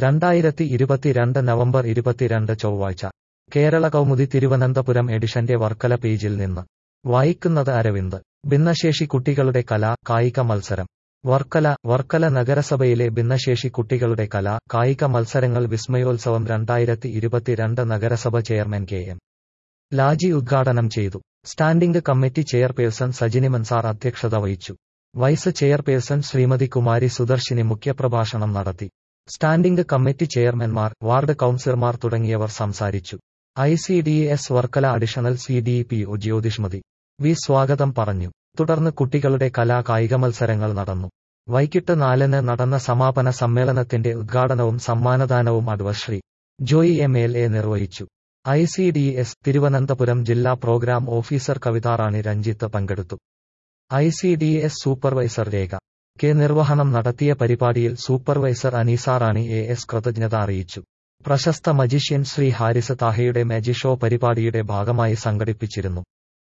രണ്ടായിരത്തി ഇരുപത്തിരണ്ട് നവംബർ ഇരുപത്തിരണ്ട് ചൊവ്വാഴ്ച കേരള കൗമുദി തിരുവനന്തപുരം എഡിഷന്റെ വർക്കല പേജിൽ നിന്ന് വായിക്കുന്നത് അരവിന്ദ് ഭിന്നശേഷി കുട്ടികളുടെ കലാ കായിക മത്സരം വർക്കല വർക്കല നഗരസഭയിലെ ഭിന്നശേഷി കുട്ടികളുടെ കലാ കായിക മത്സരങ്ങൾ വിസ്മയോത്സവം രണ്ടായിരത്തി ഇരുപത്തിരണ്ട് നഗരസഭ ചെയർമാൻ കെ എം ലാജി ഉദ്ഘാടനം ചെയ്തു standing committee chairperson Sajini Mansar അധ്യക്ഷത വഹിച്ചു വൈസ് ചെയർപേഴ്സൺ ശ്രീമതി കുമാരി സുദർശിനി മുഖ്യപ്രഭാഷണം നടത്തി സ്റ്റാൻഡിംഗ് കമ്മിറ്റി ചെയർമാൻമാർ വാർഡ് കൌൺസിലർമാർ തുടങ്ങിയവർ സംസാരിച്ചു I C D S Varkala additional C D P O Jyothishmathi V സ്വാഗതം പറഞ്ഞു തുടർന്ന് കുട്ടികളുടെ കലാ കായിക മത്സരങ്ങൾ നടന്നു വൈകിട്ട് നാലിന് നടന്ന സമാപന സമ്മേളനത്തിന്റെ ഉദ്ഘാടനവും സമ്മാനദാനവും അഡ്വശ്രീ ജോയി എം എൽ എ നിർവഹിച്ചു I C D S Thiruvananthapuram ജില്ലാ പ്രോഗ്രാം ഓഫീസർ കവിതാറാണി രഞ്ജിത്ത് പങ്കെടുത്തു I C D S supervisor Rekha K നിർവഹണം നടത്തിയ പരിപാടിയിൽ സൂപ്പർവൈസർ അനീസാറാണി എ എസ് കൃതജ്ഞത അറിയിച്ചു പ്രശസ്ത മജീഷ്യൻ ശ്രീ ഹാരിസ് താഹയുടെ മാജിഷോ പരിപാടിയുടെ ഭാഗമായി സംഘടിപ്പിച്ചിരുന്നു